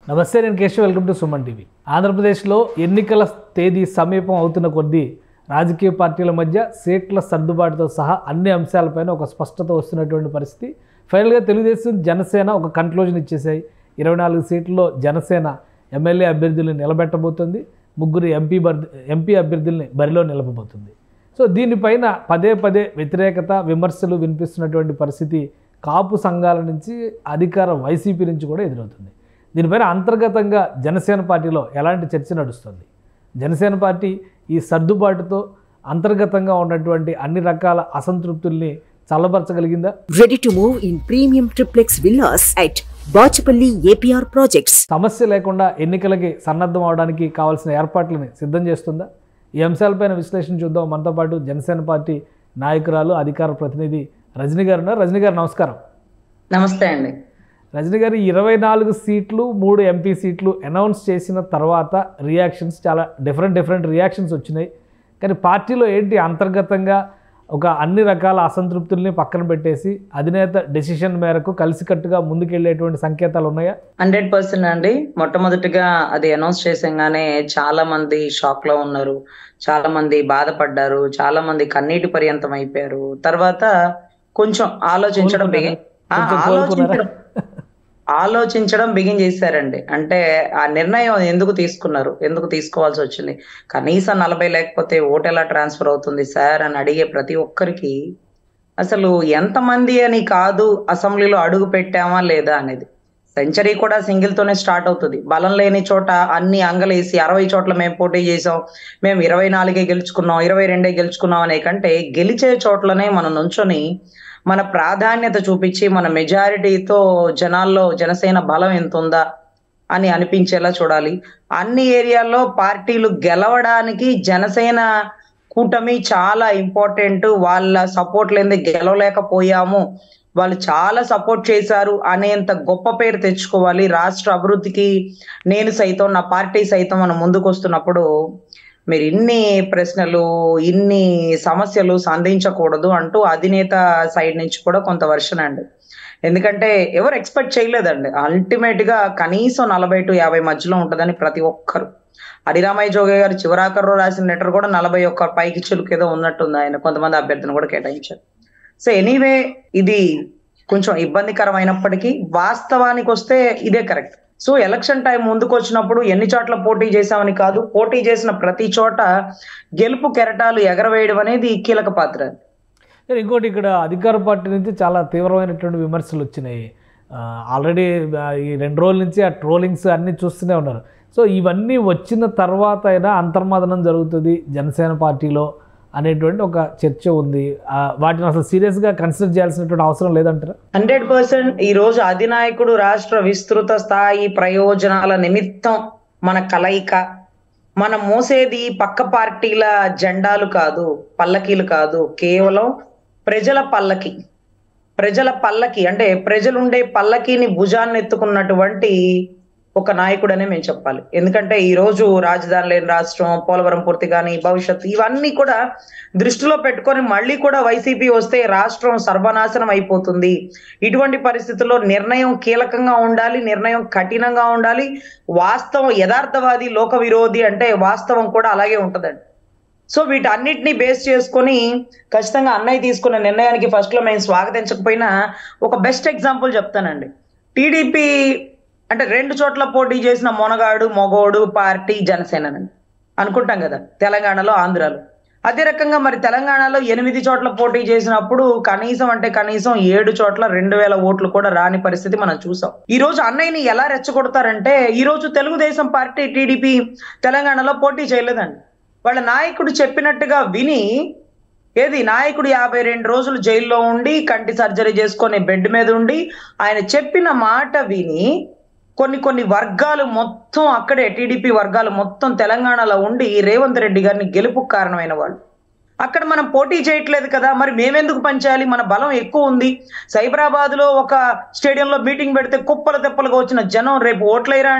నమస్తే నేను Keshav welcome to Suman TV ఆంధ్రప్రదేశ్లో ఎన్నికల తేదీ సమీపం అవుతున్న కొద్దీ రాజకీయ పార్టీల మధ్య సీట్ల సర్దుబాటుతో సహా అన్ని అంశాలపైన ఒక స్పష్టత వస్తున్నటువంటి పరిస్థితి ఫైనల్గా తెలుగుదేశం జనసేన ఒక కన్క్లూజన్ ఇచ్చేసాయి ఇరవై నాలుగు సీట్లలో జనసేన ఎమ్మెల్యే అభ్యర్థుల్ని నిలబెట్టబోతుంది ముగ్గురు ఎంపీ బర్ ఎంపీ అభ్యర్థుల్ని బరిలో నిలపబోతుంది సో దీనిపైన పదే పదే వ్యతిరేకత విమర్శలు వినిపిస్తున్నటువంటి పరిస్థితి కాపు సంఘాల నుంచి అధికార వైసీపీ నుంచి కూడా ఎదురవుతుంది దీనిపైన అంతర్గతంగా జనసేన పార్టీలో ఎలాంటి చర్చ నడుస్తుంది జనసేన పార్టీ ఈ సర్దుబాటుతో అంతర్గతంగా ఉన్నటువంటి అన్ని రకాల అసంతృప్తుల్ని చల్లబరచగలిగిందా Ready to move in premium triplex villas at Bachapalli APR Projects. సమస్య లేకుండా ఎన్నికలకి సన్నద్ధం అవడానికి కావాల్సిన ఏర్పాట్లని సిద్ధం చేస్తుందా ఈ అంశాలపైన విశ్లేషణ చూద్దాం మనతో పాటు జనసేన పార్టీ నాయకురాలు అధికార ప్రతినిధి రజనీ గారు ఉన్నారు రజనీ గారు నమస్కారం నమస్తే అండి రజనీ గారు ఇరవై నాలుగు సీట్లు మూడు ఎంపీ సీట్లు అనౌన్స్ చేసిన తర్వాత రియాక్షన్స్ చాలా డిఫరెంట్ డిఫరెంట్ రియాక్షన్స్ వచ్చినాయి కానీ పార్టీలో ఏంటి అంతర్గతంగా ఒక అన్ని రకాల అసంతృప్తుల్ని పక్కన పెట్టేసి అధినేత డెసిషన్ మేరకు కలిసికట్టుగా ముందుకెళ్ళేటువంటి సంకేతాలు ఉన్నాయా హండ్రెడ్ పర్సెంట్ అండి మొట్టమొదటిగా అది అనౌన్స్ చేసంగానే చాలా మంది షాక్ లో ఉన్నారు చాలా మంది బాధపడ్డారు చాలా మంది కన్నీటి పర్యంతం అయిపోయారు తర్వాత కొంచెం ఆలోచించడం బిగిన్ ఆ, కొంచెం ఆలోచించడం కోలుకున్నారా? ఆలోచించడం బిగిన్ చేశారండి అంటే ఆ నిర్ణయం ఎందుకు తీసుకున్నారు ఎందుకు తీసుకోవాల్సి వచ్చింది కనీసం నలభై లేకపోతే ఓటు ఎలా ట్రాన్స్ఫర్ అవుతుంది సార్ అని అడిగే ప్రతి ఒక్కరికి అసలు ఎంతమంది అని కాదు అసెంబ్లీలో అడుగు పెట్టామా లేదా అనేది సెంచరీ కూడా సింగిల్ తోనే స్టార్ట్ అవుతుంది బలం లేని చోట అన్ని అంగలేసి అరవై చోట్ల మేము పోటీ చేసాం మేము ఇరవై నాలుగే గెలుచుకున్నాం ఇరవై రెండే గెలుచుకున్నాం అనే కంటే గెలిచే చోట్లనే మనం నుంచొని మన ప్రాధాన్యత చూపించి మన మెజారిటీతో జనాల్లో జనసేన బలం ఎంత ఉందా అని అనిపించేలా చూడాలి అన్ని ఏరియాల్లో పార్టీలు గెలవడానికి జనసేన కూటమి చాలా ఇంపార్టెంట్ వాళ్ళ సపోర్ట్ లేని గెలవలేకపోయాము వాళ్ళు చాలా సపోర్ట్ చేశారు అనేంత గొప్ప పేరు తెచ్చుకోవాలి రాష్ట్ర అభివృద్ధికి నేను సైతం నా పార్టీ సైతం మనం ముందుకు వస్తున్నప్పుడు మీరు ఇన్ని ప్రశ్నలు ఇన్ని సమస్యలు సంధించకూడదు అంటూ అధినేత సైడ్ నుంచి కూడా కొంత వర్షన్ అండి ఎందుకంటే ఎవరు ఎక్స్పెక్ట్ చేయలేదండి అల్టిమేట్ గా కనీసం నలభై టు యాభై మధ్యలో ఉంటుందని ప్రతి ఒక్కరు హరిరామయ్య జోగే గారు చివరాకర్లో రాసిన లెటర్ కూడా నలభై ఒక్క పైకి చిలుకు ఏదో ఉన్నట్టుంది ఆయన కొంతమంది అభ్యర్థిని కూడా కేటాయించారు సో ఎనీవే ఇది కొంచెం ఇబ్బందికరమైనప్పటికీ వాస్తవానికి వస్తే ఇదే కరెక్ట్ సో ఎలక్షన్ టైం ముందుకు వచ్చినప్పుడు ఎన్ని చోట్ల పోటీ చేశామని కాదు పోటీ చేసిన ప్రతి చోట గెలుపు కెరటాలు ఎగరవేయడం అనేది కీలక పాత్ర కానీ ఇంకోటి ఇక్కడ అధికార పార్టీ నుంచి చాలా తీవ్రమైనటువంటి విమర్శలు వచ్చినాయి ఆల్రెడీ ఈ రెండు రోజుల నుంచి ఆ ట్రోలింగ్స్ అన్నీ చూస్తూనే ఉన్నారు సో ఇవన్నీ వచ్చిన తర్వాత అయినా అంతర్మదనం జరుగుతుంది జనసేన పార్టీలో అనేటువంటి ఒక చర్చ ఉంది ఆ, వాటిని అసలు సీరియస్గా కన్సిడర్ చేయాల్సినటువంటి అవసరం లేదంటారా హండ్రెడ్ పర్సెంట్ ఈ రోజు అధినాయకుడు రాష్ట్ర విస్తృత స్థాయి ప్రయోజనాల నిమిత్తం మన కలయిక మనం మోసేది పక్క పార్టీల జెండాలు కాదు పల్లకీలు కాదు కేవలం ప్రజల పల్లకి ప్రజల పల్లకి అంటే ప్రజలుండే పల్లకీని భుజాన్ని ఎత్తుకున్నటువంటి ఒక నాయకుడనే మేము చెప్పాలి ఎందుకంటే ఈ రోజు రాజధాని లేని రాష్ట్రం పోలవరం పూర్తి కానీ భవిష్యత్తు ఇవన్నీ కూడా దృష్టిలో పెట్టుకొని మళ్ళీ కూడా వైసీపీ వస్తే రాష్ట్రం సర్వనాశనం అయిపోతుంది ఇటువంటి పరిస్థితుల్లో నిర్ణయం కీలకంగా ఉండాలి నిర్ణయం కఠినంగా ఉండాలి వాస్తవం యథార్థవాది లోక విరోధి అంటే వాస్తవం కూడా అలాగే ఉంటదండి సో వీటన్నిటిని బేస్ చేసుకొని ఖచ్చితంగా అన్నయ్య తీసుకున్న నిర్ణయానికి ఫస్ట్ లో మేము స్వాగతించకపోయినా ఒక బెస్ట్ ఎగ్జాంపుల్ చెప్తానండి టీడీపీ అంటే రెండు చోట్ల పోటీ చేసిన మొనగాడు మొగోడు పార్టీ జనసేననండి అనుకుంటాం కదా తెలంగాణలో ఆంధ్రాలో అదే రకంగా మరి తెలంగాణలో ఎనిమిది చోట్ల పోటీ చేసినప్పుడు కనీసం అంటే కనీసం ఏడు చోట్ల రెండు వేల ఓట్లు కూడా రాని పరిస్థితి మనం చూసాం ఈ రోజు అన్నయ్యని ఎలా రెచ్చగొడతారంటే ఈ రోజు తెలుగుదేశం పార్టీ టీడీపీ తెలంగాణలో పోటీ చేయలేదండి వాళ్ళ నాయకుడు చెప్పినట్టుగా విని ఏది నాయకుడు యాభై రెండు రోజులు జైల్లో ఉండి కంటి సర్జరీ చేసుకొని బెడ్ మీద ఉండి ఆయన చెప్పిన మాట విని కొన్ని కొన్ని వర్గాలు మొత్తం అక్కడే టీడీపీ వర్గాలు మొత్తం తెలంగాణలో ఉండి రేవంత్ రెడ్డి గారిని గెలుపుకు కారణమైన వాళ్ళు అక్కడ మనం పోటీ చేయట్లేదు కదా మరి మేమెందుకు పంచాలి మన బలం ఎక్కువ ఉంది సైబరాబాద్ లో ఒక స్టేడియంలో మీటింగ్ పెడితే కుప్పల తెప్పలుగా వచ్చిన జనం రేపు ఓట్లేరా అండి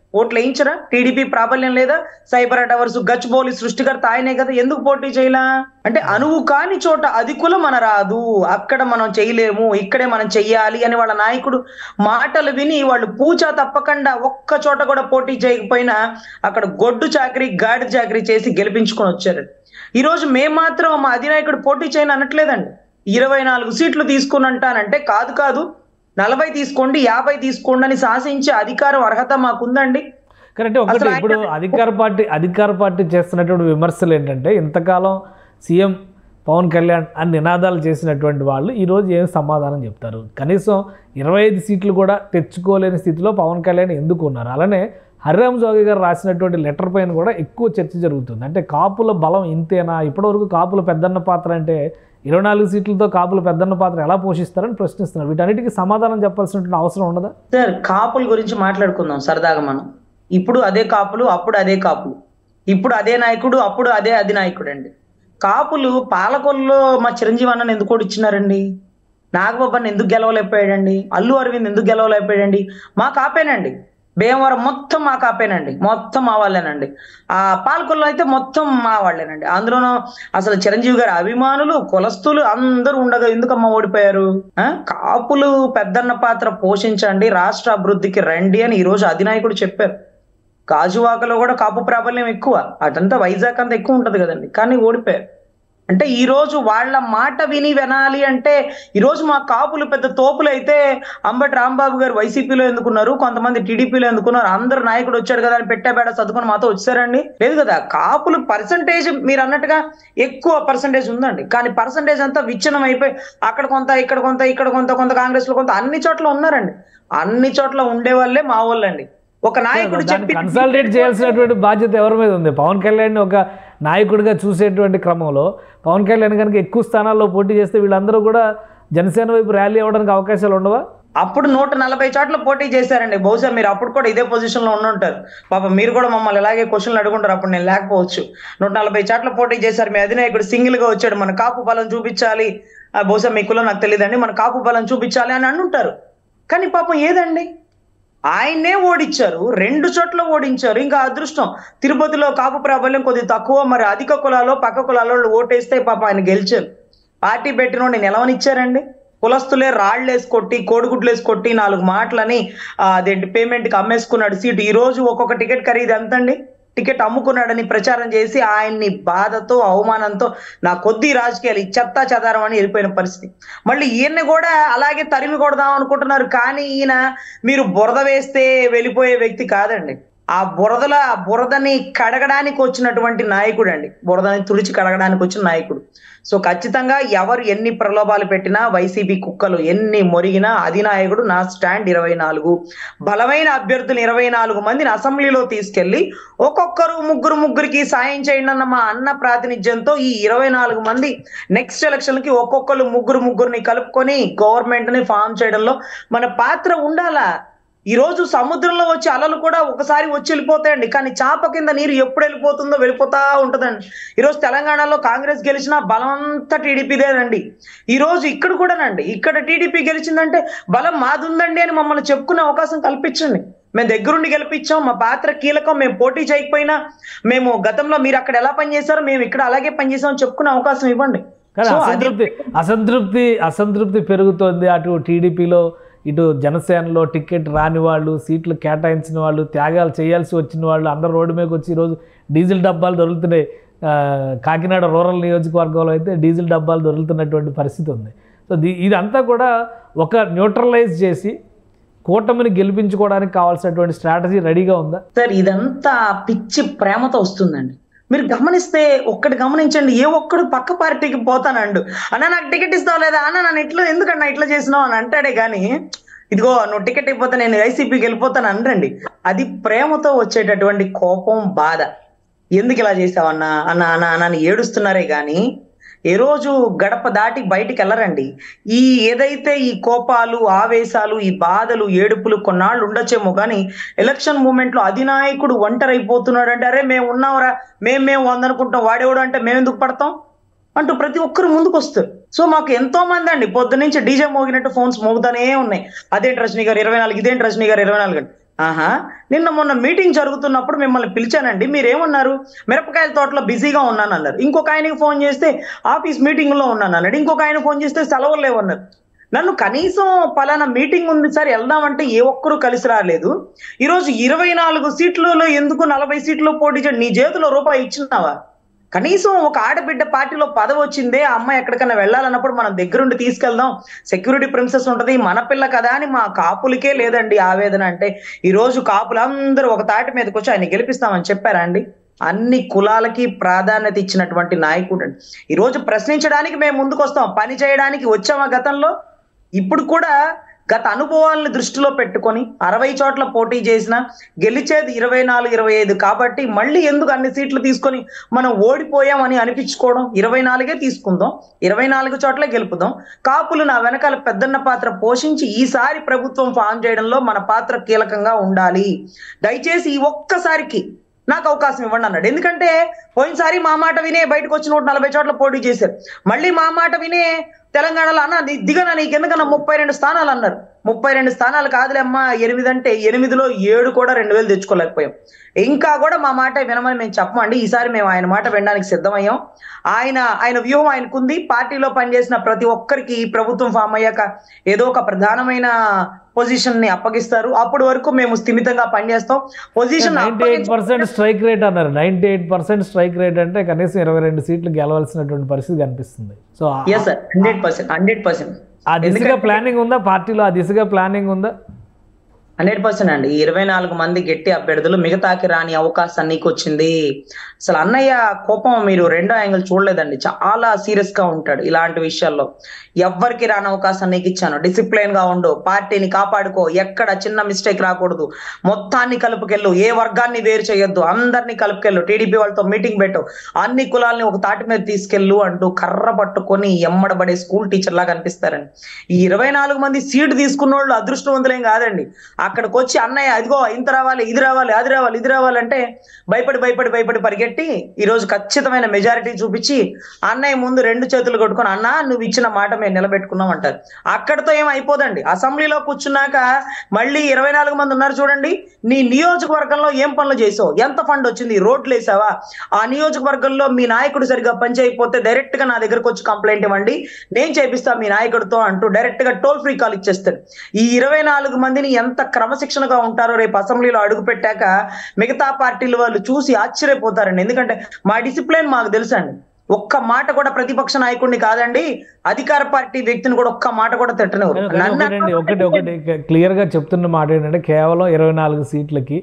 ఓట్లు వేయించరా టీడీపీ ప్రాబల్యం లేదా సైబర్ టవర్స్ గచ్చిబౌలి సృష్టికర్త ఆయనే కదా ఎందుకు పోటీ చేయలా అంటే అనువు కాని చోట అధికుల మన రాదు అక్కడ మనం చేయలేము ఇక్కడే మనం చెయ్యాలి అని వాళ్ళ నాయకుడు మాటలు విని వాళ్ళు పూజ తప్పకుండా ఒక్క చోట కూడా పోటీ చేయకపోయినా అక్కడ గొడ్డు చాకరీ గాడి చాకరీ చేసి గెలిపించుకొని వచ్చారు ఈ రోజు మేము మాత్రం మా అధినాయకుడు పోటీ చేయని అనట్లేదండి ఇరవై నాలుగు సీట్లు తీసుకుని కాదు కాదు నలభై తీసుకోండి యాభై తీసుకోండి అని శాసించే అధికారం అర్హత మాకుందండి కరెక్ట్ ఒకటి అసలు ఆయన- ఇప్పుడు అధికార పార్టీ అధికార పార్టీ చేస్తున్నటువంటి విమర్శలు ఏంటంటే ఇంతకాలం సీఎం పవన్ కళ్యాణ్ అని నినాదాలు చేసినటువంటి వాళ్ళు ఈరోజు ఏం సమాధానం చెప్తారు కనీసం ఇరవై ఐదు సీట్లు కూడా తెచ్చుకోలేని స్థితిలో పవన్ కళ్యాణ్ ఎందుకు ఉన్నారు అలానే హరిరామ్ జోగి గారు రాసినటువంటి లెటర్ పైన కూడా ఎక్కువ చర్చ జరుగుతుంది అంటే కాపుల బలం ఇంతేనా ఇప్పటివరకు కాపుల పెద్దన్న పాత్ర అంటే ఇరవై నాలుగు సీట్లతో కాపుల పెద్దన్న పాత్ర ఎలా పోషిస్తారని ప్రశ్నిస్తున్నారు వీటన్నిటికీ సమాధానం చెప్పాల్సినటువంటి అవసరం ఉండదా సార్ కాపుల గురించి మాట్లాడుకుందాం సరదాగా మనం ఇప్పుడు అదే కాపులు అప్పుడు అదే కాపులు ఇప్పుడు అదే నాయకుడు అప్పుడు అదే అధినాయకుడు అండి కాపులు పాలకొల్లో మా చిరంజీవి అన్నని ఎందుకు ఓడిచ్చినారండి నాగబాబాని ఎందుకు గెలవలేకపోయాడండి అల్లు అరవింద్ ఎందుకు గెలవలేకపోయాడండి మా కాపేనండి భీమవరం మొత్తం మా కాపేనండి మొత్తం మా వాళ్ళేనండి ఆ పాలకొల్లో అయితే మొత్తం మా వాళ్ళేనండి అందులోనూ అసలు చిరంజీవి గారి అభిమానులు కులస్తులు అందరూ ఉండగా ఎందుకమ్మా ఓడిపోయారు ఆ? కాపులు పెద్దన్న పాత్ర పోషించండి రాష్ట్ర అభివృద్ధికి రండి అని ఈ రోజు అధినాయకుడు చెప్పారు గాజువాకలో కూడా కాపు ప్రాబల్యం ఎక్కువ అటంతా వైజాగ్ అంతా ఎక్కువ ఉంటది కదండి కానీ ఓడిపోయారు అంటే ఈ రోజు వాళ్ళ మాట విని వినాలి అంటే ఈ రోజు మా కాపులు పెద్ద తోపులు అయితే అంబటి రాంబాబు గారు వైసీపీలో ఎందుకున్నారు కొంతమంది టీడీపీలో ఎందుకున్నారు అందరు నాయకుడు వచ్చాడు కదా అని పెట్టాబేడ చదువుకొని మాతో వచ్చారండి లేదు కదా కాపులు పర్సంటేజ్ మీరు అన్నట్టుగా ఎక్కువ పర్సంటేజ్ ఉందండి కానీ పర్సంటేజ్ అంతా విచ్ఛిన్నం అయిపోయి అక్కడ కొంత ఇక్కడ కొంత ఇక్కడ కొంత కొంత కాంగ్రెస్ లో కొంత అన్ని చోట్ల ఉన్నారండి అన్ని చోట్ల ఉండే వాళ్ళే మా వాళ్ళండి ఒక నాయకుడు దాన్ని చెప్పి కన్సల్టేట్ చేయాల్సినటువంటి బాధ్యత ఎవరి మీద ఉంది పవన్ కళ్యాణ్ ఒక నాయకుడిగా చూసేటువంటి క్రమంలో పవన్ కళ్యాణ్ కనుక ఎక్కువ స్థానాల్లో పోటీ చేస్తే వీళ్ళందరూ కూడా జనసేన వైపు ర్యాలీ అవ్వడానికి అవకాశాలు ఉండవా అప్పుడు నూట నలభై చోట్ల పోటీ చేశారండి బహుశా మీరు అప్పుడు కూడా ఇదే పొజిషన్ లో ఉండుంటారు పాప మీరు కూడా మమ్మల్ని ఇలాగే క్వశ్చన్లు అడుగుంటారు అప్పుడు నేను లేకపోవచ్చు నూట నలభై చోట్ల పోటీ చేశారు మీ అధినాయకుడు సింగిల్ గా వచ్చాడు మన కాపు బలం చూపించాలి ఆ, బహుశా మీ కులం నాకు తెలియదండి మన కాపు బలం చూపించాలి అని అంటుంటారు కానీ పాపం ఏదండి ఆయన్నే ఓడించారు రెండు చోట్ల ఓడించారు ఇంకా అదృష్టం తిరుపతిలో కాపు ప్రాబల్యం కొద్దిగా తక్కువ మరి అధిక కులాల్లో పక్క కులాల్లో ఓటేస్తే పాప ఆయన గెలిచారు పార్టీ పెట్టిన నేను ఎలవనిచ్చారండి కులస్తులే రాళ్ళేసి కొట్టి కోడిగుడ్లు వేసి కొట్టి నాలుగు మాటలని ఆ, అదేంటి పేమెంట్ కి అమ్మేసుకున్నాడు సీటు ఈ రోజు ఒక్కొక్క టికెట్ ఖరీదు ఎంతండి టికెట్ అమ్ముకున్నాడని ప్రచారం చేసి ఆయన్ని బాధతో అవమానంతో నా కొద్ది రాజకీయాలు ఈ చెత్తా చెదారం అని వెళ్ళిపోయిన పరిస్థితి మళ్ళీ ఈయన్ని కూడా అలాగే తరిమి కొడదాం అనుకుంటున్నారు కానీ ఈయన మీరు బురద వేస్తే వెళ్ళిపోయే వ్యక్తి కాదండి ఆ బురదల ఆ బురదని కడగడానికి వచ్చినటువంటి నాయకుడు అండి బురదని తుడిచి కడగడానికి వచ్చిన నాయకుడు సో ఖచ్చితంగా ఎవరు ఎన్ని ప్రలోభాలు పెట్టినా వైసీపీ కుక్కలు ఎన్ని మొరిగినా అధినాయకుడు నా స్టాండ్ ఇరవై నాలుగు బలమైన అభ్యర్థులు ఇరవై నాలుగు మందిని అసెంబ్లీలో తీసుకెళ్లి ఒక్కొక్కరు ముగ్గురు ముగ్గురికి సాయం చేయండి అన్న మా అన్న ప్రాతినిధ్యంతో ఈ ఇరవై నాలుగు మంది నెక్స్ట్ ఎలక్షన్ కి ఒక్కొక్కరు ముగ్గురు ముగ్గురిని కలుపుకొని గవర్నమెంట్ ని ఫామ్ చేయడంలో మన పాత్ర ఉండాలా ఈ రోజు సముద్రంలో వచ్చే అలలు కూడా ఒకసారి వచ్చి వెళ్ళిపోతాయండి కానీ చాప కింద నీరు ఎప్పుడు వెళ్ళిపోతుందో వెళ్ళిపోతా ఉంటదండి ఈ రోజు తెలంగాణలో కాంగ్రెస్ గెలిచిన బలం అంతా టీడీపీదేనండి ఈ రోజు ఇక్కడ కూడానండి ఇక్కడ టీడీపీ గెలిచిందంటే బలం మాది ఉందండి అని మమ్మల్ని చెప్పుకునే అవకాశం కల్పించండి మేము దగ్గరుండి గెలిపించాం మా పాత్ర కీలకం మేము పోటీ చేయకపోయినా మేము గతంలో మీరు అక్కడ ఎలా పనిచేశారో మేము ఇక్కడ అలాగే పనిచేసాం చెప్పుకునే అవకాశం ఇవ్వండి కానీ సో అది అసంతృప్తి అసంతృప్తి అసంతృప్తి పెరుగుతోంది అటు టీడీపీలో ఇటు జనసేనలో టికెట్ రాని వాళ్ళు సీట్లు కేటాయించిన వాళ్ళు త్యాగాలు చేయాల్సి వచ్చిన వాళ్ళు అందరు రోడ్డు మీదకి వచ్చి ఈరోజు డీజిల్ డబ్బాలు దొరుకుతున్నాయి ఆ, కాకినాడ రూరల్ నియోజకవర్గంలో అయితే డీజిల్ డబ్బాలు దొరుకుతున్నటువంటి పరిస్థితి ఉంది సో దీ ఇదంతా కూడా ఒక న్యూట్రలైజ్ చేసి కూటమిని గెలిపించుకోవడానికి కావాల్సినటువంటి స్ట్రాటజీ రెడీగా ఉందా సార్ ఇదంతా పిచ్చి ప్రేమతో వస్తుందండి మీరు గమనిస్తే ఒక్కటి గమనించండి ఏ ఒక్కడు పక్క పార్టీకి పోతానండు అన్న నాకు టికెట్ ఇస్తావు లేదా అన్న నన్ను ఇట్లా ఎందుకన్నా ఇట్లా చేసినావు అని అంటాడే కానీ ఇదిగో నువ్వు టికెట్ ఇవ్వకపోతే నేను వైసీపీకి వెళ్ళిపోతాను అనరండి అది ప్రేమతో వచ్చేటటువంటి కోపం బాధ ఎందుకు ఇలా చేసావన్నా అన్న అన్న అన్న అని ఏడుస్తున్నారే గాని ఏ రోజు గడప దాటి బయటికి వెళ్ళరండి ఈ ఏదైతే ఈ కోపాలు ఆవేశాలు ఈ బాధలు ఏడుపులు కొన్నాళ్ళు ఉండొచ్చేమో కానీ ఎలక్షన్ మూమెంట్ లో అధినాయకుడు ఒంటరైపోతున్నాడు అంటే అరే మేము ఉన్నావురా మేము మేము వందనుకుంటాం వాడేవాడు అంటే మేము ఎందుకు పడతాం అంటూ ప్రతి ఒక్కరు ముందుకు వస్తారు సో మాకు ఎంతో మంది అండి పొద్దు నుంచి డీజే మోగినట్టు ఫోన్స్ మోగుతానే ఉన్నాయి అదేంటి రజనీ గారు ఇరవై నాలుగు ఇదేంటి రజనీ గారు ఇరవై నాలుగు అని ఆహా నిన్న మొన్న మీటింగ్ జరుగుతున్నప్పుడు మిమ్మల్ని పిలిచానండి మీరేమన్నారు మిరపకాయల తోటలో బిజీగా ఉన్నాను అన్నారు ఇంకొక ఆయనకి ఫోన్ చేస్తే ఆఫీస్ మీటింగ్ లో ఉన్నాను అన్నాడు ఇంకొక ఆయన ఫోన్ చేస్తే సెలవులు లేవన్నారు నన్ను కనీసం పలానా మీటింగ్ ఉంది సార్ వెళ్దామంటే ఏ ఒక్కరూ కలిసి రాలేదు ఈరోజు ఇరవై నాలుగు సీట్లలో ఎందుకు నలభై సీట్లు పోటీ చేయడం నీ చేతిలో రూపాయి ఇచ్చినావా కనీసం ఒక ఆడబిడ్డ పార్టీలో పదవి వచ్చిందే ఆ అమ్మాయి ఎక్కడికైనా వెళ్ళాలన్నప్పుడు మనం దగ్గరుండి తీసుకెళ్దాం సెక్యూరిటీ ప్రిన్సెస్ ఉంటది మన పిల్ల కదా అని మా కాపులకే లేదండి ఆవేదన అంటే ఈ రోజు కాపులందరూ ఒక తాటి మీదకి వచ్చి ఆయన గెలిపిస్తామని చెప్పారా అండి అన్ని కులాలకి ప్రాధాన్యత ఇచ్చినటువంటి నాయకుడు అండి ఈ రోజు ప్రశ్నించడానికి మేము ముందుకు వస్తాం పని చేయడానికి వచ్చామా గతంలో ఇప్పుడు కూడా గత అనుభవాలను దృష్టిలో పెట్టుకొని అరవై చోట్ల పోటీ చేసిన గెలిచేది ఇరవై నాలుగు ఇరవై ఐదు కాబట్టి మళ్ళీ ఎందుకు అన్ని సీట్లు తీసుకొని మనం ఓడిపోయామని అనిపించుకోవడం ఇరవై నాలుగే తీసుకుందాం ఇరవై నాలుగు చోట్ల గెలుపుదాం కాపులు నా వెనకాల పెద్దన్న పాత్ర పోషించి ఈసారి ప్రభుత్వం ఫామ్ చేయడంలో మన పాత్ర కీలకంగా ఉండాలి దయచేసి ఈ ఒక్కసారికి నాకు అవకాశం ఇవ్వండి అన్నాడు ఎందుకంటే పోయినసారి మా మాట వినే బయటకు వచ్చి నూట నలభై చోట్ల పోటీ చేశారు మళ్ళీ మా మాట వినే తెలంగాణలో అన్న నీ- దిగన నీకెందుకన్నా ముప్పై రెండు స్థానాలు అన్నారు ముప్పై రెండు స్థానాలు కాదులే అమ్మా ఎనిమిది అంటే ఎనిమిదిలో ఏడు కూడా రెండు వేలు తెచ్చుకోలేకపోయాం ఇంకా కూడా మా మాట వినమని మేము చెప్పమండి ఈసారి మేము ఆయన మాట వినడానికి సిద్ధమయ్యాం ఆయన ఆయన వ్యూహం ఆయనకుంది పార్టీలో పనిచేసిన ప్రతి ఒక్కరికి ఈ ప్రభుత్వం ఫామ్ అయ్యాక ఏదో ఒక ప్రధానమైన పొజిషన్ ని అప్పగిస్తారు అప్పటి వరకు మేము స్థిమితంగా పనిచేస్తాం position ninety eight percent strike rate అన్నారు ninety eight percent strike rate అంటే కనీసం ఇరవై రెండు సీట్లు గెలవాల్సినటువంటి పరిస్థితి కనిపిస్తుంది సో ఆ- yes sir hundred percent hundred percent ఆ దిశగా ప్లానింగ్ ఉందా పార్టీలో ఆ దిశగా ప్లానింగ్ ఉందా హండ్రెడ్ పర్సెంట్ అండి ఈ ఇరవై నాలుగు మంది గట్టి అభ్యర్థులు మిగతాకి రాని అవకాశం నీకు వచ్చింది అసలు అన్నయ్య కోపం మీరు రెండో యాంగిల్ చూడలేదండి చాలా సీరియస్ గా ఉంటాడు ఇలాంటి విషయాల్లో ఎవ్వరికి రాని అవకాశం నీకు ఇచ్చాను డిసిప్లైన్ గా ఉండు పార్టీని కాపాడుకో ఎక్కడ చిన్న మిస్టేక్ రాకూడదు మొత్తాన్ని కలుపుకెళ్ళు ఏ వర్గాన్ని వేరు చేయొద్దు అందరినీ కలుపుకెళ్ళు టీడీపీ వాళ్ళతో మీటింగ్ పెట్టు అన్ని కులాల్ని ఒక తాటి మీద తీసుకెళ్ళు అంటూ కర్ర పట్టుకొని ఎమ్మడబడే స్కూల్ టీచర్ లాగా అనిపిస్తారండి ఈ ఇరవై నాలుగు మంది సీటు తీసుకున్న వాళ్ళు అదృష్టవంతులేం కాదండి అక్కడికి వచ్చి అన్నయ్య అదిగో ఇంత రావాలి ఇది రావాలి అది రావాలి ఇది రావాలంటే భయపడి భయపడి భయపడి పరిగెట్టి ఈ రోజు ఖచ్చితమైన మెజారిటీ చూపించి అన్నయ్య ముందు రెండు చేతులు కొట్టుకొని అన్న నువ్వు ఇచ్చిన మాట మేము నిలబెట్టుకున్నాం అంటారు అక్కడతో ఏం అయిపోదండి అసెంబ్లీలో కూర్చున్నాక మళ్ళీ ఇరవై నాలుగు మంది ఉన్నారు చూడండి నీ నియోజకవర్గంలో ఏం పనులు చేసావు ఎంత ఫండ్ వచ్చింది రోడ్లు వేసావా ఆ నియోజకవర్గంలో మీ నాయకుడు సరిగ్గా పని చేయకపోతే డైరెక్ట్ గా నా దగ్గరకు వచ్చి కంప్లైంట్ ఇవ్వండి నేను చేపిస్తా మీ నాయకుడితో అంటూ డైరెక్ట్ గా టోల్ ఫ్రీ కాల్ ఇచ్చేస్తాడు ఈ ఇరవై నాలుగు మందిని ఎంత క్రమశిక్షణగా ఉంటారో రేపు అసెంబ్లీలో అడుగు పెట్టాక మిగతా పార్టీల వాళ్ళు చూసి ఆశ్చర్యపోతారండి ఎందుకంటే మా డిసిప్లిన్ మాకు తెలుసండి ఒక్క మాట కూడా ప్రతిపక్ష నాయకుడిని కాదండి అధికార పార్టీ వ్యక్తిని కూడా ఒక్క మాట కూడా తిట్టనివ్వరు కానీ- కానీ ఒకటండి ఒకటి ఒకటి క్లియర్గా చెప్తున్న మాట ఏంటంటే కేవలం ఇరవై నాలుగు సీట్లకి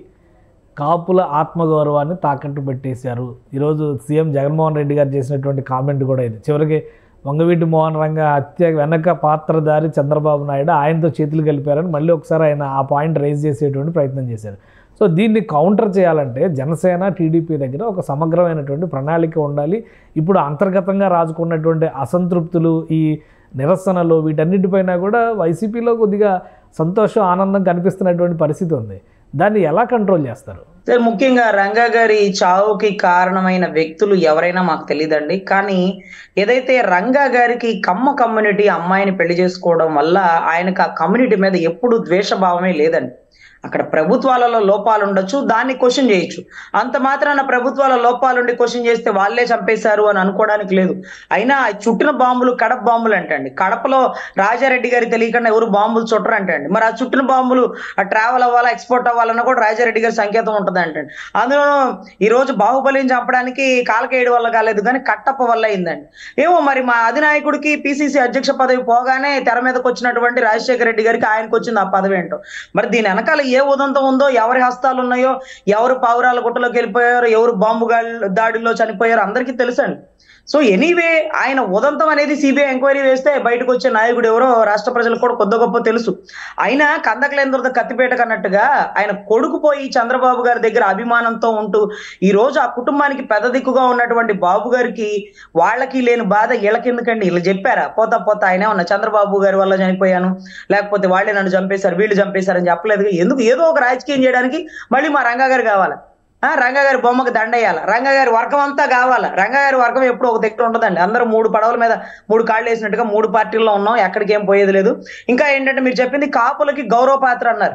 కాపుల ఆత్మగౌరవాన్ని తాకట్టు పెట్టేశారు ఈరోజు సీఎం జగన్మోహన్ రెడ్డి గారు చేసినటువంటి కామెంట్ కూడా ఇది చివరికి వంగవీటి మోహన్ రంగ హత్య వెనక పాత్రధారి చంద్రబాబు నాయుడు ఆయనతో చేతులు కలిపారని మళ్ళీ ఒకసారి ఆయన ఆ పాయింట్ రైజ్ చేసేటువంటి ప్రయత్నం చేశారు సో దీన్ని కౌంటర్ చేయాలంటే జనసేన టీడీపీ దగ్గర ఒక సమగ్రమైనటువంటి ప్రణాళిక ఉండాలి ఇప్పుడు అంతర్గతంగా రాజుకున్నటువంటి అసంతృప్తులు ఈ నిరసనలు వీటన్నిటిపైన కూడా వైసీపీలో కొద్దిగా సంతోషం ఆనందం కనిపిస్తున్నటువంటి పరిస్థితి ఉంది దాన్ని ఎలా కంట్రోల్ చేస్తారు సార్ ముఖ్యంగా రంగా గారి చావుకి కారణమైన వ్యక్తులు ఎవరైనా మాకు తెలియదండి కానీ ఏదైతే రంగా గారికి కమ్మ కమ్యూనిటీ అమ్మాయిని పెళ్లి చేసుకోవడం వల్ల ఆయనకు ఆ కమ్యూనిటీ మీద ఎప్పుడు ద్వేషభావమే లేదండి అక్కడ ప్రభుత్వాలలో లోపాలు ఉండొచ్చు దాన్ని క్వశ్చన్ చేయొచ్చు అంత మాత్రాన ప్రభుత్వాల లోపాలుండి క్వశ్చన్ చేస్తే వాళ్ళే చంపేశారు అని అనుకోవడానికి లేదు అయినా ఆ చుట్టిన బాంబులు కడప బాంబులు అంటండి కడపలో రాజారెడ్డి గారి తెలియకుండా ఎవరు బాంబులు చుట్టరు అంటండి మరి ఆ చుట్టిన బాంబులు ట్రావెల్ అవ్వాలా ఎక్స్పోర్ట్ అవ్వాలన్నా కూడా రాజారెడ్డి గారి సంకేతం ఉంటుంది అంటండి అందులో ఈ రోజు బాహుబలిని చంపడానికి కాలకేయడం వల్ల కాలేదు కానీ కట్టప్ప వల్ల అయిందండి ఏమో మరి మా అధినాయకుడికి పిసిసి అధ్యక్ష పదవి పోగానే తెర మీదకి వచ్చినటువంటి రాజశేఖర రెడ్డి గారికి ఆయనకు వచ్చింది ఆ పదవి ఏంటో మరి దీని వెనకాల ఏ ఉదంతం ఉందో ఎవరి హస్తాలు ఉన్నాయో ఎవరు పావురాల గుట్టలోకి వెళ్ళిపోయారో ఎవరు బాంబు గాలి దాడిలో చనిపోయారో అందరికీ తెలుసండి సో ఎనీవే ఆయన ఉదంతం అనేది సిబిఐ ఎంక్వైరీ వేస్తే బయటకు వచ్చే నాయకుడు ఎవరో రాష్ట్ర ప్రజలకు కూడా కొద్ది గొప్ప తెలుసు అయినా కందకలేంద్రద కత్తిపేట కన్నట్టుగా ఆయన కొడుకు పోయి చంద్రబాబు గారి దగ్గర అభిమానంతో ఉంటూ ఈ రోజు ఆ కుటుంబానికి పెద్ద దిక్కుగా ఉన్నటువంటి బాబు గారికి వాళ్ళకి లేని బాధ వీళ్ళకి ఎందుకండి వీళ్ళు చెప్పారా పోతా పోతా ఆయన ఏమన్నా చంద్రబాబు గారి వల్ల చనిపోయాను లేకపోతే వాళ్ళే నన్ను చంపేశారు వీళ్ళు చంపేశారని చెప్పలేదు ఎందుకు ఏదో ఒక రాజకీయం చేయడానికి మళ్ళీ మా రంగా గారు కావాలి ఆ రంగా గారి బొమ్మకు దండేయాలి రంగా గారి వర్గం అంతా కావాలి రంగా గారి వర్గం ఎప్పుడు ఒక దగ్గర ఉండదండి అందరూ మూడు పడవల మీద మూడు కాళ్ళు వేసినట్టుగా మూడు పార్టీల్లో ఉన్నాం ఎక్కడికి ఏం పోయేది లేదు ఇంకా ఏంటంటే మీరు చెప్పింది కాపులకి గౌరవ పాత్ర అన్నారు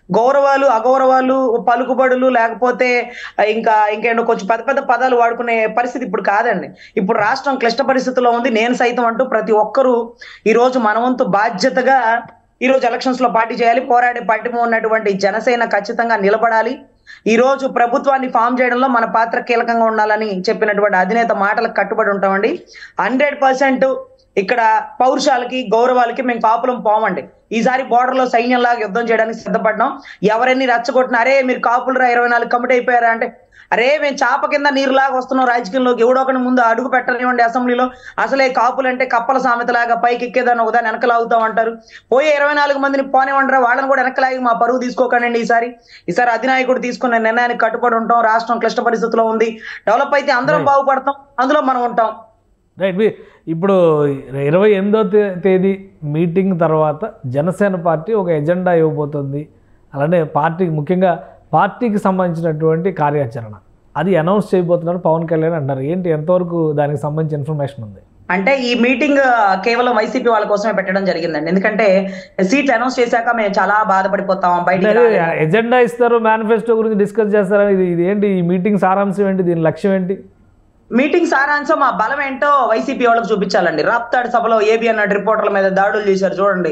గౌరవాలు అగౌరవాలు పలుకుబడులు లేకపోతే ఇంకా ఇంకేంటో కొంచెం పెద్ద పెద్ద పదాలు వాడుకునే పరిస్థితి ఇప్పుడు కాదండి ఇప్పుడు రాష్ట్రం క్లిష్ట పరిస్థితుల్లో ఉంది నేను సైతం అంటూ ప్రతి ఒక్కరూ ఈ రోజు మనవంతు బాధ్యతగా ఈ రోజు ఎలక్షన్స్ లో పార్టీ చేయాలి పోరాడే పట్టిమ ఉన్నటువంటి జనసేన ఖచ్చితంగా నిలబడాలి ఈ రోజు ప్రభుత్వాన్ని ఫామ్ చేయడంలో మన పాత్ర కీలకంగా ఉండాలని చెప్పినటువంటి అధినేత మాటలకు కట్టుబడి ఉంటామండి హండ్రెడ్ పర్సెంట్ ఇక్కడ పౌరుషాలకి గౌరవాలకి మేము కాపులం పోమండి ఈసారి బోర్డర్ లో సైన్యంలాగా యుద్ధం చేయడానికి సిద్ధపడ్డాం ఎవరెన్ని రెచ్చగొట్టినా అరే మీరు కాపులు రా ఇరవై నాలుగు కమిటీ అయిపోయారా అంటే అరే మేము చాప కింద నీరులాగా వస్తున్నాం రాజకీయంలోకి ఎవడో ఒకటి ముందు అడుగు పెట్టనివ్వండి అసెంబ్లీలో అసలే కాపులు అంటే కప్పల సామెతలాగా పైకి ఎక్కేదాన్ని ఒకదాన్ని వెనకలాగుతాం అంటారు పోయే ఇరవై నాలుగు మందిని పోనివ్వంటారా వాళ్ళని కూడా వెనకలాగి మా పరువు తీసుకోకండి ఈసారి ఈసారి అధినాయకుడు తీసుకున్న నిర్ణయానికి కట్టుబడి ఉంటాం రాష్ట్రం క్లిష్ట పరిస్థితిలో ఉంది డెవలప్ అయితే అందరం Right. బాగుపడతాం అందులో మనం ఉంటాం రైట్ మీ ఇప్పుడు ఇరవై ఎనిమిదో తే- తేదీ మీటింగ్ తర్వాత జనసేన పార్టీ ఒక ఎజెండా ఇవ్వబోతుంది అలానే పార్టీకి ముఖ్యంగా పార్టీకి సంబంధించినటువంటి కార్యాచరణ అది అనౌన్స్ చేయబోతున్నారు పవన్ కళ్యాణ్ అంటారు ఏంటి ఎంతవరకు దానికి సంబంధించి ఇన్ఫర్మేషన్ ఉంది అంటే ఈ మీటింగ్ కేవలం వైసీపీ వాళ్ళ కోసమే పెట్టడం జరిగిందండి ఎందుకంటే సీట్లు అనౌన్స్ చేశాక మేము చాలా బాధపడిపోతాం బయటికి అంటే రాలేము. ఎజెండా ఇస్తారు మేనిఫెస్టో గురించి డిస్కస్ చేస్తారని ఇది ఇది ఏంటి ఈ మీటింగ్ సారాంశం ఏంటి దీని లక్ష్యం ఏంటి మీటింగ్ సారాంశం మా బలం ఏంటో వైసీపీ వాళ్ళకి చూపించాలండి రాప్తాడు సభలో ఏబి అన్న రిపోర్టర్ల మీద దాడులు చేశారు చూడండి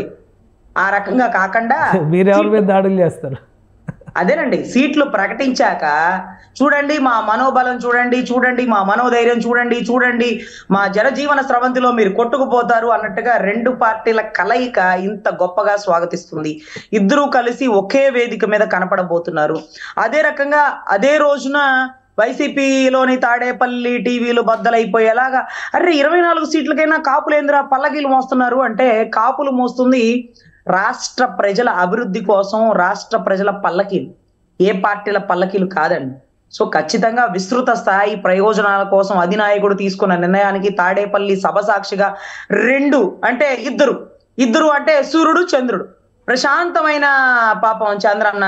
ఆ రకంగా కాకుండా మీరు ఎవరి మీద దాడులు చేస్తారు అదేనండి సీట్లు ప్రకటించాక చూడండి మా మనోబలం చూడండి చూడండి మా మనోధైర్యం చూడండి చూడండి మా జనజీవన స్రవంతిలో మీరు కొట్టుకుపోతారు అన్నట్టుగా రెండు పార్టీల కలయిక ఇంత గొప్పగా స్వాగతిస్తుంది ఇద్దరూ కలిసి ఒకే వేదిక మీద కనపడబోతున్నారు అదే రకంగా అదే రోజున వైసీపీలోని తాడేపల్లి టీవీలు బద్దలైపోయేలాగా అరే ఇరవై నాలుగు సీట్లకైనా కాపులేంద్రా పల్లకీలు మోస్తున్నారు అంటే కాపులు మోస్తుంది రాష్ట్ర ప్రజల అభివృద్ధి కోసం రాష్ట్ర ప్రజల పల్లకీలు ఏ పార్టీల పల్లకీలు కాదండి సో ఖచ్చితంగా విస్తృత స్థాయి ప్రయోజనాల కోసం అధినాయకుడు తీసుకున్న నిర్ణయానికి తాడేపల్లి సభ సాక్షిగా రెండు అంటే ఇద్దరు ఇద్దరు అంటే సూర్యుడు చంద్రుడు ప్రశాంతమైన పాపం చంద్రన్న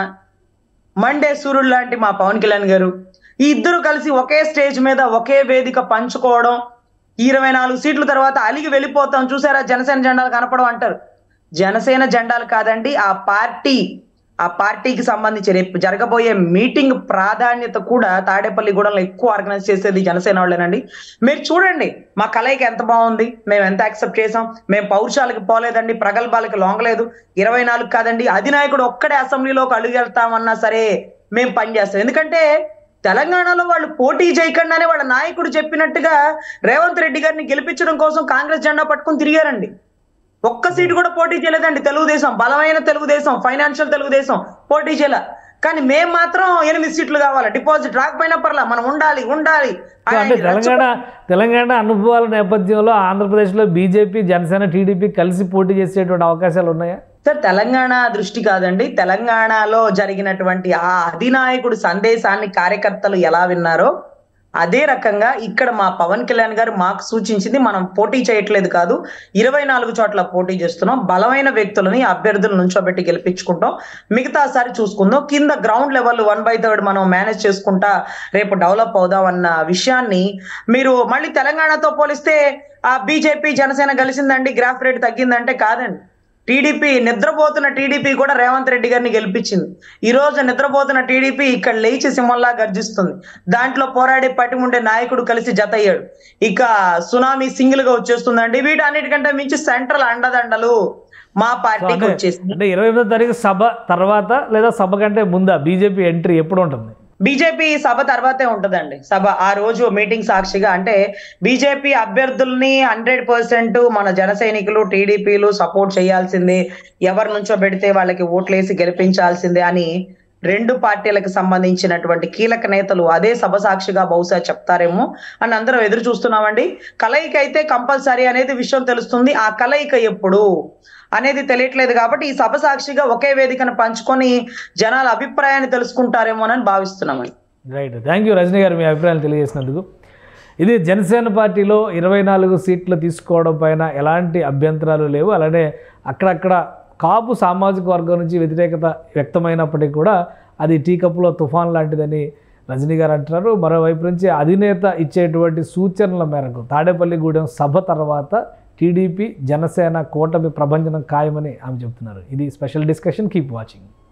మండే సూర్యుడు లాంటి మా పవన్ కళ్యాణ్ గారు ఈ ఇద్దరు కలిసి ఒకే స్టేజ్ మీద ఒకే వేదిక పంచుకోవడం ఇరవై నాలుగు సీట్ల తర్వాత అలిగి వెళ్ళిపోతాం చూసారా జనసేన జెండాలు కనపడం అంటారు జనసేన జెండాలు కాదండి ఆ పార్టీ ఆ పార్టీకి సంబంధించి రేపు జరగబోయే మీటింగ్ ప్రాధాన్యత కూడా తాడేపల్లిగూడెంలో ఎక్కువ ఆర్గనైజ్ చేసేది జనసేన వాళ్ళేనండి మీరు చూడండి మా కలయిక ఎంత బాగుంది మేము ఎంత యాక్సెప్ట్ చేసాం మేము పౌరుషాలకి పోలేదండి ప్రగల్భాలకి లొంగలేదు ఇరవై నాలుగు కాదండి అధినాయకుడు ఒక్కడే అసెంబ్లీలోకి అడుగుకెళ్తామన్నా సరే మేము పనిచేస్తాం ఎందుకంటే తెలంగాణలో వాళ్ళు పోటీ చేయకుండానే వాళ్ళ నాయకుడు చెప్పినట్టుగా రేవంత్ రెడ్డి గారిని గెలిపించడం కోసం కాంగ్రెస్ జెండా పట్టుకుని తిరిగారండి ఒక్క సీటు కూడా పోటీ చేయలేదండి తెలుగుదేశం బలమైన తెలుగుదేశం ఫైనాన్షియల్ తెలుగుదేశం పోటీ చేయలే కానీ మేము మాత్రం ఎనిమిది సీట్లు కావాలి డిపాజిట్ రాకపోయినా పర్లా మనం ఉండాలి ఉండాలి అంటే అని తెలంగాణ తెలంగాణ అనుభవాల నేపథ్యంలో ఆంధ్రప్రదేశ్లో బీజేపీ జనసేన టీడీపీ కలిసి పోటీ చేసేటువంటి అవకాశాలు ఉన్నాయా సార్ తెలంగాణ దృష్టి కాదండి తెలంగాణలో జరిగినటువంటి ఆ అధినాయకుడు సందేశాన్ని కార్యకర్తలు ఎలా విన్నారో అదే రకంగా ఇక్కడ మా పవన్ కళ్యాణ్ గారు మాకు సూచించింది మనం పోటీ చేయట్లేదు కాదు ఇరవై నాలుగు చోట్ల పోటీ చేస్తున్నాం బలమైన వ్యక్తులని అభ్యర్థులు నుంచోబెట్టి గెలిపించుకుంటాం మిగతాసారి చూసుకుందాం కింద ground level one by third మనం మేనేజ్ చేసుకుంటా రేపు డెవలప్ అవుదాం అన్న విషయాన్ని మీరు మళ్ళీ తెలంగాణతో పోలిస్తే ఆ బీజేపీ జనసేన కలిసిందండి గ్రాఫ్ రేట్ తగ్గిందంటే కాదండి టీడీపీ నిద్రపోతున్న టీడీపీ కూడా రేవంత్ రెడ్డి గారిని గెలిపించింది ఈ రోజు నిద్రపోతున్న టీడీపీ ఇక్కడ లేచి సింహంలా గర్జిస్తుంది దాంట్లో పోరాడే పటిముండే నాయకుడు కలిసి జత అయ్యాడు ఇక సునామీ సింగిల్ గా వచ్చేస్తుందండి వీటన్నిటికంటే మించి సెంట్రల్ అండదండలు మా పార్టీకి అంటే వచ్చేసింది అంటే ఇరవై ఎనిమిదో తారీఖు సభ తర్వాత లేదా సభ కంటే ముందా బీజేపీ ఎంట్రీ ఎప్పుడు ఉంటుంది బీజేపీ సభ తర్వాతే ఉంటదండి సభ ఆ రోజు మీటింగ్ సాక్షిగా అంటే బీజేపీ అభ్యర్థుల్ని హండ్రెడ్ పర్సెంట్ మన జన సైనికులు టీడీపీలు సపోర్ట్ చేయాల్సిందే ఎవరి నుంచో పెడితే వాళ్ళకి ఓట్లేసి గెలిపించాల్సిందే అని రెండు పార్టీలకు సంబంధించినటువంటి కీలక నేతలు అదే సభ సాక్షిగా బహుశా చెప్తారేమో అని అందరం ఎదురు చూస్తున్నామండి కలయిక అయితే కంపల్సరీ అనేది విషయం తెలుస్తుంది ఆ కలయిక ఎప్పుడు అనేది తెలియట్లేదు కాబట్టి ఈ సభ సాక్షిగా ఒకే వేదికను పంచుకొని జనాల అభిప్రాయాన్ని తెలుసుకుంటారేమోనని భావిస్తున్నామండి right thank you Rajani garu మీ అభిప్రాయాలు తెలియజేసినందుకు ఇది జనసేన పార్టీలో ఇరవై నాలుగు సీట్లు తీసుకోవడం పైన ఎలాంటి అభ్యంతరాలు లేవు అలానే అక్కడక్కడ కాపు సామాజిక వర్గం నుంచి వ్యతిరేకత వ్యక్తమైనప్పటికీ కూడా అది టీ కప్పులో తుఫాన్ లాంటిదని రజనీ గారు అంటున్నారు మరోవైపు నుంచి అధినేత ఇచ్చేటువంటి సూచనల మేరకు తాడేపల్లిగూడెం సభ తర్వాత టీడీపీ జనసేన కూటమి ప్రభంజనం ఖాయమని ఆమె చెప్తున్నారు ఇది స్పెషల్ డిస్కషన్ కీప్ వాచింగ్